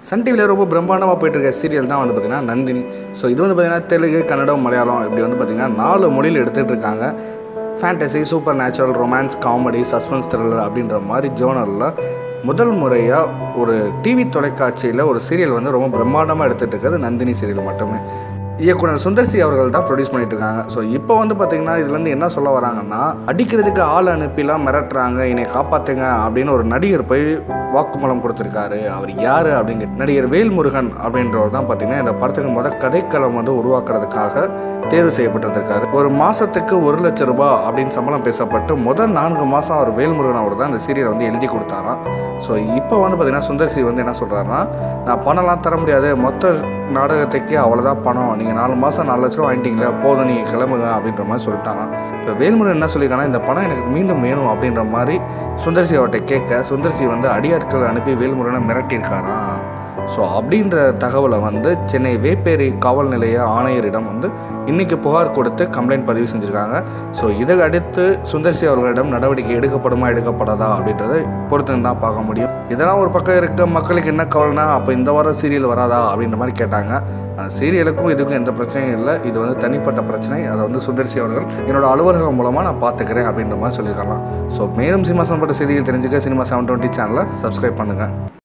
Sun டிவியில் ரொம்ப பிரம்மாண்டமாக போயிட்டு இருக்க சீரியல் தான் வந்து பார்த்திங்கன்னா நந்தினி ஸோ இது வந்து பார்த்திங்கன்னா தெலுங்கு கன்னடம் மலையாளம் இப்படி வந்து பார்த்திங்கன்னா நாலு மொழியில் எடுத்துகிட்டு இருக்காங்க fantasy supernatural romance comedy suspense thriller அப்படின்ற மாதிரி ஜோனரில் முதல் முறையாக ஒரு டிவி தொலைக்காட்சியில் ஒரு சீரியல் வந்து ரொம்ப பிரம்மாண்டமாக எடுத்துகிட்டு இருக்கிறது நந்தினி சீரியல் மட்டுமே இயக்குனர் சுந்தர்சி அவர்கள் தான் ப்ரொடியூஸ் பண்ணிட்டு இருக்காங்க ஸோ இப்போ வந்து பார்த்தீங்கன்னா இதுலேருந்து என்ன சொல்ல வராங்கன்னா அடிக்கிறதுக்கு ஆள் அனுப்பிலாம் மிரட்டுறாங்க என்னை காப்பாற்றுங்க அப்படின்னு ஒரு நடிகர் போய் வாக்குமூலம் கொடுத்துருக்காரு அவர் யார் அப்படிங்க நடிகர் வேல்முருகன் அப்படின்றவர் தான் பார்த்தீங்கன்னா இந்த படத்துக்கு முதல் கதைக்களம் வந்து உருவாக்குறதுக்காக தேர்வு செய்யப்பட்டிருக்காரு ஒரு மாதத்துக்கு ஒரு லட்சம் ரூபாய் அப்படின்னு சம்பளம் பேசப்பட்டு முதல் நான்கு மாதம் அவர் வேல்முருகன் அவர் தான் இந்த சீரியல் வந்து எழுதி கொடுத்தாராம் ஸோ இப்போ வந்து பார்த்தீங்கன்னா சுந்தர்சி வந்து என்ன சொல்கிறாருன்னா நான் பணம்லாம் தர முடியாது மொத்த நாடகத்துக்கே அவ்வளோதான் பணம் நீங்கள் நாலு மாதம் நாலு லட்ச ரூபா வாங்கிட்டீங்களே போதும் நீங்கள் கிளம்புங்க அப்படின்ற மாதிரி சொல்லிட்டாங்க இப்போ வேல்முருகன் என்ன சொல்லியிருக்காங்கன்னா இந்த பணம் எனக்கு மீண்டும் வேணும் அப்படின்ற மாதிரி சுந்தர்சி அவர்கிட்ட கேட்க சுந்தர்சி வந்து அடியாட்கள் அனுப்பி வேல்முருகனை மிரட்டியிருக்காராம் ஸோ அப்படின்ற தகவலை வந்து சென்னை வேப்பேரி காவல் நிலைய ஆணையரிடம் வந்து இன்னைக்கு புகார் கொடுத்து கம்ப்ளைண்ட் பதிவு செஞ்சுருக்காங்க ஸோ இதை அடுத்து சுந்தர்சி அவர்களிடம் நடவடிக்கை எடுக்கப்படுமா எடுக்கப்படாதா அப்படின்றத பொறுத்து தான் பார்க்க முடியும் இதெல்லாம் ஒரு பக்கம் இருக்க மக்களுக்கு என்ன கவலைனா அப்போ இந்த வாரம் சீரியல் வராதா அப்படின்ற மாதிரி கேட்டாங்க அந்த சீரியலுக்கும் இதுக்கும் எந்த பிரச்சனையும் இல்லை இது வந்து தனிப்பட்ட பிரச்சனை அதை வந்து சுந்தர்சி அவர்கள் என்னோட அலுவலகம் மூலமாக நான் பார்த்துக்கிறேன் அப்படின்ற மாதிரி சொல்லியிருக்கலாம் ஸோ மேலும் சினிமா சம்பந்த செய்திகள் தெரிஞ்சுக்க சினிமா செவன் டுவெண்ட்டி சேனலை சப்ஸ்கிரைப் பண்ணுங்கள்